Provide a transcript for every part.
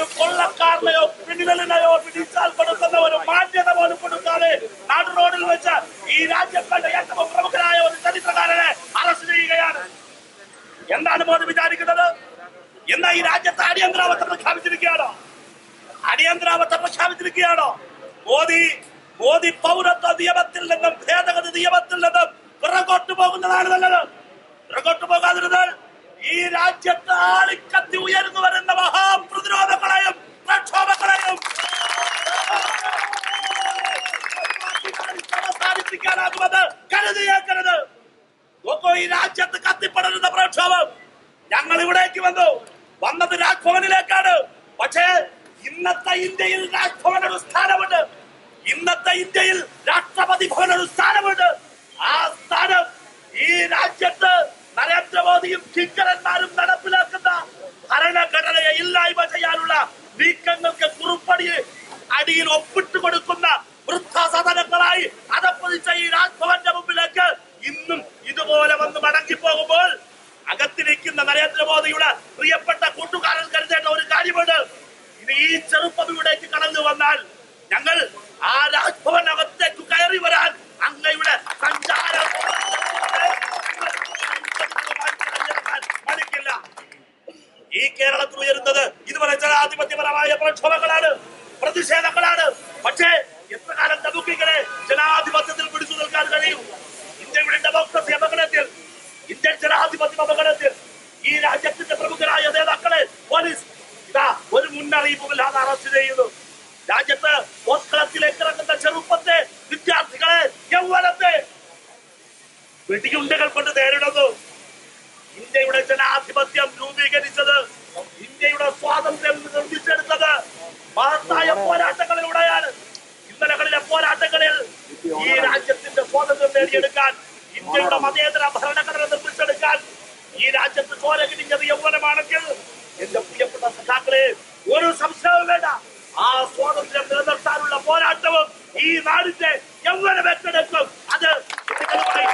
ഒരു കൊള്ളക്കാരനെയോ ക്രിമിനലിനെയോ പിടിച്ചാൽ കൊടുക്കുന്ന ഒരു മാന്യത പോലും കൊടുക്കാതെ നാട് റോഡിൽ വെച്ച് ഈ രാജ്യം കണ്ട ഏറ്റവും പ്രമുഖനായ ഒരു ചരിത്രകാരനെ അറസ്റ്റ് ചെയ്യുകയാണ് എന്താണ് മോദി വിചാരിക്കുന്നത് എന്നാ ഈ രാജ്യത്ത് അടിയന്തരാവസ്ഥ പ്രഖ്യാപിച്ചിരിക്കുകയാണോ അടിയന്തരാവസ്ഥ പ്രഖ്യാപിച്ചിരിക്കുകയാണോ മോദി മോദി പൗരത്വ നിയമത്തിൽ നിന്നും ഭേദഗതി നിയമത്തിൽ നിന്നും പിറകോട്ട് പോകുന്നതാണ് നല്ലത് പിറകോട്ട് പോകാതിരുന്നാൽ ഈ രാജ്യത്ത് ആളിക്കത്തി ഉയർന്നു വരുന്ന മഹാപ്രതിരോധങ്ങളെയും പ്രക്ഷോഭങ്ങളെയും അവസാനിപ്പിക്കാനാകുമെന്ന് കരുതിയേക്കരുത് നോക്കൂ ഈ രാജ്യത്ത് കത്തിപ്പടരുന്ന പ്രക്ഷോഭം ഞങ്ങൾ ഇവിടേക്ക് വന്നു വന്നത് രാജ്ഭവനിലേക്കാണ് പക്ഷേ ഇന്നത്തെ ഇന്ത്യയിൽ രാജ്ഭവൻ ഒരു സ്ഥാനമുണ്ട് ഇന്നത്തെ ഇന്ത്യയിൽ രാഷ്ട്രപതി ഭവൻ ഒരു സ്ഥാനമുണ്ട് ആ സ്ഥാനം ഈ രാജ്യത്ത് നരേന്ദ്രമോദിയും കിങ്കരന്മാരും നടപ്പിലാക്കുന്ന ഭരണഘടനയെ ഇല്ലായ്മ ചെയ്യാനുള്ള നീക്കങ്ങൾക്ക് കുറുപ്പടി അടിയിൽ ഒപ്പിട്ട് കൊടുക്കുന്ന വൃദ്ധസദനങ്ങളായി അതപ്പതിച്ച ഈ രാജ്ഭവന്റെ മുമ്പിലേക്ക് ഇന്നും ഇതുപോലെ വന്ന് മടങ്ങിപ്പോകുമ്പോൾ അകത്തിരിക്കുന്ന നരേന്ദ്രമോദിയുടെ പ്രിയപ്പെട്ട കൂട്ടുകാരൻ കരുതേണ്ട ഒരു കാര്യമുണ്ട് ഇനി ഈ ചെറുപ്പം ഇവിടേക്ക് കടന്നു വന്നാൽ ഞങ്ങൾ ആ രാജ്ഭവനകത്തേക്ക് കയറി വരാൻ അങ്ങയുടെ സഞ്ചാര മടിക്കില്ല ഈ കേരളത്തിൽ ഉയരുന്നത് ഇതുവരെ ജനാധിപത്യപരമായ പ്രക്ഷോഭങ്ങളാണ് പ്രതിഷേധങ്ങളാണ് പക്ഷേ എത്ര കാലം നമുക്കിങ്ങനെ ജനാധിപത്യത്തിൽ പിടിച്ചു നിൽക്കാൻ കഴിയും ഇന്ത്യയുടെ ഡെമോക്രസി അപകടത്തിൽ ഇന്ത്യൻ ജനാധിപത്യം അപകടത്തിൽ ഈ രാജ്യത്തിന്റെ പ്രമുഖരായ നേതാക്കളെ പോലീസ് ഇതാ ഒരു മുന്നറിയിപ്പുമില്ലാതെ അറസ്റ്റ് ചെയ്യുന്നു രാജ്യത്ത് പോസ്കളത്തിലേക്ക് ഇറങ്ങുന്ന ചെറുപ്പത്തെ വിദ്യാർത്ഥികളെ യൗവനത്തെ വെടിയുണ്ടകൾ കൊണ്ട് നേരിടുന്നു ഇന്ത്യയുടെ ജനാധിപത്യം രൂപീകരിച്ചത് ഇന്ത്യയുടെ സ്വാതന്ത്ര്യം നിർമ്മിച്ചെടുത്തത് മഹത്തായ പോരാട്ടങ്ങളിലൂടെയാണ് ഇന്നലകളിലെ പോരാട്ടങ്ങളിൽ ഈ രാജ്യത്തിന്റെ സ്വാതന്ത്ര്യം നേടിയെടുക്കാൻ ഇന്ത്യയുടെ മതേതര ഭരണഘടന നിർമ്മിച്ചെടുക്കാൻ ഈ രാജ്യത്ത് ചോര കിടിഞ്ഞത് യൗവനമാണെങ്കിൽ എന്റെ പ്രിയപ്പെട്ട സഖാക്കളെ ഒരു സംശയവും വേണ്ട ആ സ്വാതന്ത്ര്യം നിലനിർത്താനുള്ള പോരാട്ടവും ഈ നാടിന്റെ യൗവനം ഏറ്റെടുക്കും അത് കുട്ടികളുമായി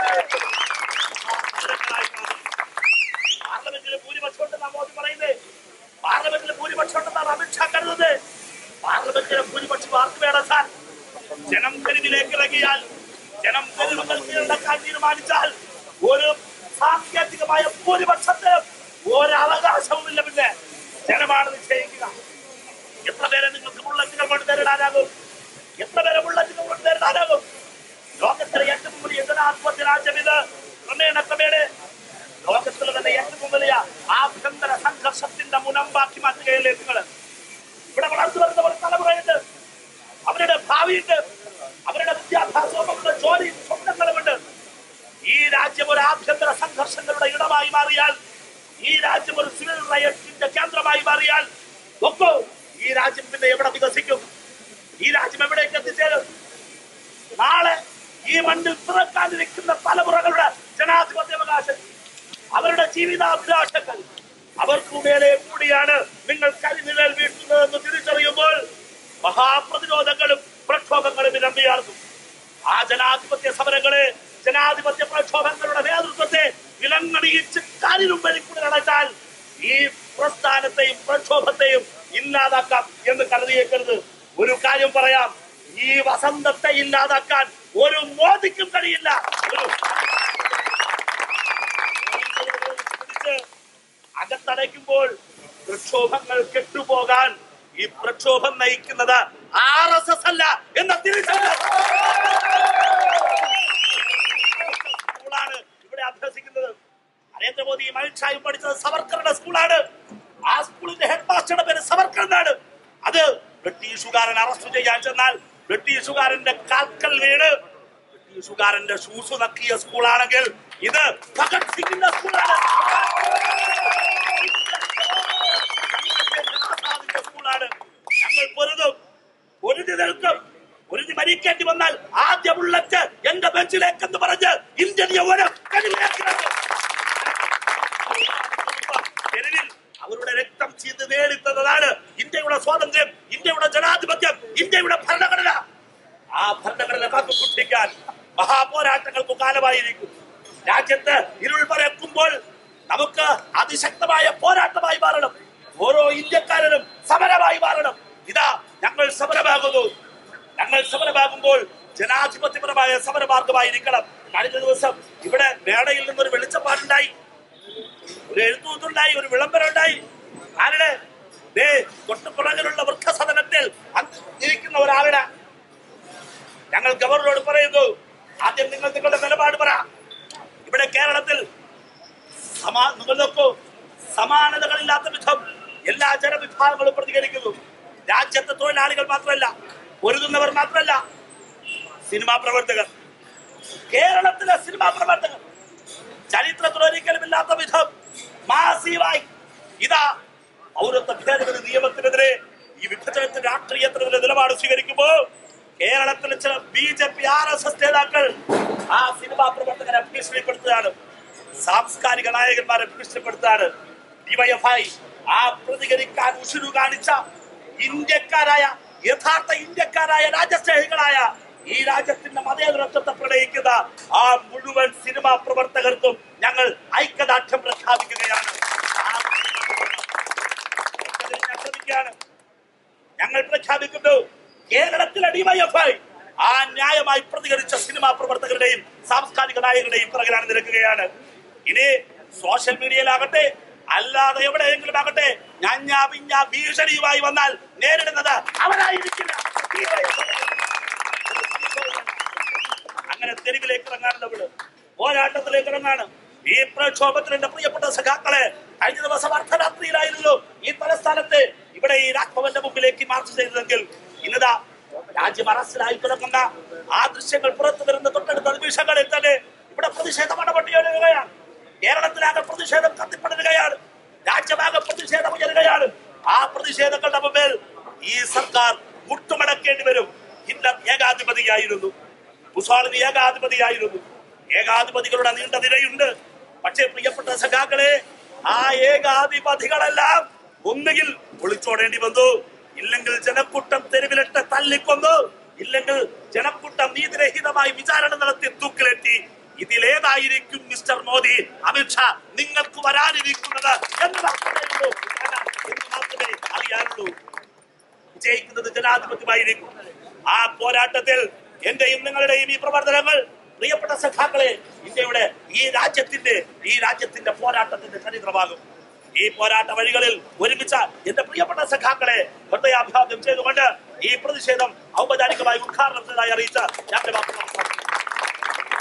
ജനങ്ങളായി മാറും. പാർലമെന്റിലെ ഭൂരിപക്ഷം ഉണ്ടെന്നാ മോദി പറയുന്നത് പാർലമെന്റിലെ ഭൂരിപക്ഷം ഉണ്ടെന്നാണ് അമിത്ഷാ കരുതുന്നത് പാർലമെന്റിലെ ഭൂരിപക്ഷം ആർക്ക് വേണം സാർ ജനം തെരുവിലേക്ക് ഇറങ്ങിയാൽ ജനം തെരുവുകൾ കീഴടക്കാൻ തീരുമാനിച്ചാൽ ഒരു സാങ്കേതികമായ ഭൂരിപക്ഷത്തിന് ഒരു അവകാശവുമില്ല പിന്നെ ജനമാണ് നിശ്ചയിക്കുക എത്ര പേരെ നിങ്ങൾക്ക് ബുള്ളറ്റുകൾ കൊണ്ട് നേരിടാനാകും എത്ര പേരെ ബുള്ളറ്റുകൾ കൊണ്ട് നേരിടാനാകും ലോകത്തിലെ ഏറ്റവും വലിയ ജനാധിപത്യ രാജ്യം ഇത് ക്രമേണ ക്രമേണ ലോകത്തിലെ തന്നെ ഏറ്റവും വലിയ ആഭ്യന്തര സംഘർഷത്തിന്റെ മുനമ്പാക്കി മാറ്റുകയല്ലേ നിങ്ങൾ ഇവിടെ വളർന്നു വരുന്ന ഒരു തലമുറയുണ്ട് അവരുടെ ഭാവിയുണ്ട് അവരുടെ വിദ്യാഭ്യാസവും അവരുടെ ജോലി സ്വപ്നങ്ങളുമുണ്ട് ഈ രാജ്യം ഒരു ആഭ്യന്തര സംഘർഷങ്ങളുടെ ഇടമായി മാറിയാൽ ഈ രാജ്യം ഒരു സിവിൽ റയറ്റിന്റെ കേന്ദ്രമായി മാറിയാൽ നോക്കൂ ഈ രാജ്യം പിന്നെ എവിടെ വികസിക്കും ഈ രാജ്യം എവിടേക്ക് എത്തിച്ചേരും നാളെ ഈ മണ്ണിൽ പിറക്കാനിരിക്കുന്ന തലമുറകളുടെ ജനാധിപത്യാവകാശം അവരുടെ ജീവിതാഭിലാഷങ്ങൾ അവർക്കു മേലെ കൂടിയാണ് നിങ്ങൾ കരിനിഴൽ വീട്ടുന്നതെന്ന് തിരിച്ചറിയുമ്പോൾ മഹാപ്രതിരോധങ്ങളും പ്രക്ഷോഭങ്ങളും ഇരമ്പിയാർക്കും ആ ജനാധിപത്യ സമരങ്ങളെ ജനാധിപത്യ പ്രക്ഷോഭങ്ങളുടെ നേതൃത്വത്തെ വിലങ്ങണിയിച്ച് കാലിലും വഴിക്കൂടെ നടത്താൻ ഈ പ്രസ്ഥാനത്തെയും പ്രക്ഷോഭത്തെയും ഇല്ലാതാക്കാം എന്ന് കരുതിയേക്കരുത് ഒരു കാര്യം പറയാം ഈ വസന്തത്തെ ഇല്ലാതാക്കാൻ ഒരു മോദിക്കും കഴിയില്ല ഒരു പിടിച്ച് അകത്തടയ്ക്കുമ്പോൾ പ്രക്ഷോഭങ്ങൾ കെട്ടുപോകാൻ ഈ പ്രക്ഷോഭം നയിക്കുന്നത് ആർ എസ് എസ് അല്ല എന്ന തിരിച്ചറിവ് സ്കൂളാണ് ഇവിടെ അഭ്യസിക്കുന്നത് നരേന്ദ്രമോദിയും അമിത്ഷായും പഠിച്ചത് സവർക്കറുടെ സ്കൂളാണ് ആ സ്കൂളിന്റെ ഹെഡ് മാസ്റ്ററുടെ പേര് സവർക്കർ എന്നാണ് അത് ബ്രിട്ടീഷുകാരൻ അറസ്റ്റ് ചെയ്യാൻ ചെന്നാൽ ബ്രിട്ടീഷുകാരന്റെ കാൽക്കൽ വീണ് ബ്രിട്ടീഷുകാരന്റെ ഷൂസ് നക്കിയ സ്കൂളാണെങ്കിൽ ഇത് ഭഗത് സിംഗിന്റെ സ്കൂളാണ് ആസാദിന്റെ സ്കൂളാണ് ഞങ്ങൾ പൊരുതും പൊരുതി നിൽക്കും പൊരുതി മരിക്കേണ്ടി വന്നാൽ ആദ്യ ബുള്ളറ്റ് എന്റെ ബെഞ്ചിലേക്കെന്ന് പറഞ്ഞ് ഇന്ത്യൻ യൗവനം കരുവിലേക്ക് ഇറങ്ങും. തെരുവിൽ അവരുടെ രക്തം ചീന്ത് നേടിത്തന്നതാണ് ഇന്ത്യയുടെ സ്വാതന്ത്ര്യം ഇന്ത്യയുടെ ജനാധിപത്യം ഇന്ത്യയുടെ ഭരണഘടന ആ ഭരണഘടന കാത്തുസൂക്ഷിക്കാൻ മഹാപോരാട്ടങ്ങൾക്ക് കാലമായിരിക്കും രാജ്യത്ത് ഇരുൾ പരക്കുമ്പോൾ നമുക്ക് അതിശക്തമായ പോരാട്ടമായി മാറണം ഓരോ ഇന്ത്യക്കാരനും സമര പോകുമ്പോൾ ജനാധിപത്യപരമായ സമരമാർഗമായിരിക്കണം കഴിഞ്ഞ ദിവസം ഇവിടെ മേടയിൽ നിന്നൊരു വെളിച്ചപ്പാടുണ്ടായി ഒരു എഴുത്തൂത്തുണ്ടായി ഒരു വിളംബരം ഉണ്ടായി ആരുടെ ദേ തൊട്ടുപുറകിലുള്ള വൃദ്ധസദനത്തിൽ അന്ന് ഇരിക്കുന്ന ഒരാളുടെ ഞങ്ങൾ ഗവർണറോട് പറയുന്നു ആദ്യം നിങ്ങൾ നിങ്ങളുടെ നിലപാട് പറ ഇവിടെ കേരളത്തിൽ സമാ നിങ്ങൾ നോക്കൂ സമാനതകളില്ലാത്ത വിധം എല്ലാ ജനവിഭാഗങ്ങളും പ്രതികരിക്കുന്നു രാജ്യത്തെ തൊഴിലാളികൾ മാത്രമല്ല പൊരുതുന്നവർ മാത്രമല്ല സിനിമാ പ്രവർത്തകർ കേരളത്തിലെ സിനിമാ പ്രവർത്തകർ ചരിത്രത്തിൽ ഒരിക്കലും ഇല്ലാത്ത വിധം മാസീവായി ഇതാ പൗരത്വ ഭേദഗതി നിയമത്തിനെതിരെ ഈ വിഭജനത്തിന്റെ രാഷ്ട്രീയത്തിനെതിരെ നിലപാട് സ്വീകരിക്കുമ്പോൾ കേരളത്തിലെ ചില B J P R S S നേതാക്കൾ ആ സിനിമാ പ്രവർത്തകരെ ഭീഷണിപ്പെടുത്തുകയാണ് സാംസ്കാരിക നായകന്മാരെ ഭീഷണിപ്പെടുത്തുകയാണ് ഡിവൈഎഫ്ഐ ആ പ്രതികരിക്കാൻ ഉഷുരു കാണിച്ച ഇന്ത്യക്കാരായ യഥാർത്ഥ ഇന്ത്യക്കാരായ രാജ്യസ്നേഹികളായ ഈ രാജ്യത്തിന്റെ മതേതരത്വത്തെ പ്രണയിക്കുന്ന ആ മുഴുവൻ സിനിമാ പ്രവർത്തകർക്കും ഞങ്ങൾ ഐക്യദാർഢ്യം പ്രഖ്യാപിക്കുകയാണ് ആ പ്രവർത്തകരെ ഞാൻ ശ്രമിക്കുകയാണ്. ഞങ്ങൾ പ്രഖ്യാപിക്കുന്നു കേരളത്തിലെ ഡിവൈഎഫ്ഐ ആ ന്യായമായി പ്രതികരിച്ച സിനിമാ പ്രവർത്തകരുടെയും സാംസ്കാരിക നായകരുടെയും പിറകിലാണ് നിൽക്കുകയാണ് ഇനി സോഷ്യൽ മീഡിയയിലാകട്ടെ അല്ലാതെ എവിടെയെങ്കിലും ആകട്ടെ ഞഞ്ഞ പിഞ്ഞ ഭീഷണിയുമായി വന്നാൽ നേരിടുന്നത് അവരായിരിക്കില്ല അങ്ങനെ തെരുവിലേക്ക് ഇറങ്ങാണ് നമ്മള് പോരാട്ടത്തിലേക്ക് ഇറങ്ങാണ് ഈ പ്രക്ഷോഭത്തിൽ എന്റെ പ്രിയപ്പെട്ട സഖാക്കളെ കഴിഞ്ഞ ദിവസം അർദ്ധരാത്രിയിലായിരുന്നു ഈ തലസ്ഥാനത്ത് ഇവിടെ ഈ രാജ്ഭവന്റെ മുമ്പിലേക്ക് മാർച്ച് ചെയ്തതെങ്കിൽ ഇന്നതാ രാജ്യം അറസ്റ്റിലായി കിടക്കുന്ന ആ ദൃശ്യങ്ങൾ പുറത്തു വരുന്ന തൊട്ടടുത്ത നിമിഷങ്ങളിൽ തന്നെ ഇവിടെ പ്രതിഷേധം അടപട്ടിയൊഴുകുകയാണ് കേരളത്തിലാകെ പ്രതിഷേധം കത്തിപ്പടരുകയാണ് രാജ്യമാകെ പ്രതിഷേധം ഉയരുകയാണ് ആ പ്രതിഷേധങ്ങളുടെ മുമ്പിൽ ഈ സർക്കാർ മുട്ടുമടക്കേണ്ടി വരും ഹിറ്റ്ലർ ഏകാധിപതിയായിരുന്നു മുസോളിനി ഏകാധിപതിയായിരുന്നു ഏകാധിപതികളുടെ നീണ്ട നിരയുണ്ട് പക്ഷേ പ്രിയപ്പെട്ട സഖാക്കളെ ആ ഏകാധിപതികളെല്ലാം ഒന്നുകിൽ ഒളിച്ചോടേണ്ടി വന്നു ഇല്ലെങ്കിൽ ജനക്കൂട്ടം തെരുവിലിട്ട് തല്ലിക്കൊന്നു ഇല്ലെങ്കിൽ ജനക്കൂട്ടം നീതിരഹിതമായി വിചാരണ നടത്തി തൂക്കിലെത്തി ഇതിലേതായിരിക്കും മിസ്റ്റർ മോദി അമിത്ഷാ നിങ്ങൾക്ക് വരാനിരിക്കുന്നത് എന്ന് മാത്രമേ ഉള്ളൂ. കാരണം എന്ന് മാത്രമേ അറിയാനുള്ളൂ വിജയിക്കുന്നത് ജനാധിപത്യമായിരിക്കും ആ പോരാട്ടത്തിൽ എന്റെയും നിങ്ങളുടെയും ഈ പ്രവർത്തനങ്ങൾ പ്രിയപ്പെട്ട സഖാക്കളെ ഇന്ത്യയുടെ ഈ രാജ്യത്തിന്റെ ഈ രാജ്യത്തിന്റെ പോരാട്ടത്തിന്റെ ചരിത്രമാകും ഈ പോരാട്ട വഴികളിൽ ഒരുമിച്ച എന്റെ പ്രിയപ്പെട്ട സഖാക്കളെ ഹൃദയാഭിവാദ്യം ചെയ്തുകൊണ്ട് ഈ പ്രതിഷേധം ഔപചാരികമായി ഉദ്ഘാടനം ചെയ്തതായി അറിയിച്ച ഞാൻ എന്റെ വാക്കുകൾ അവസാനിപ്പിക്കുന്നു.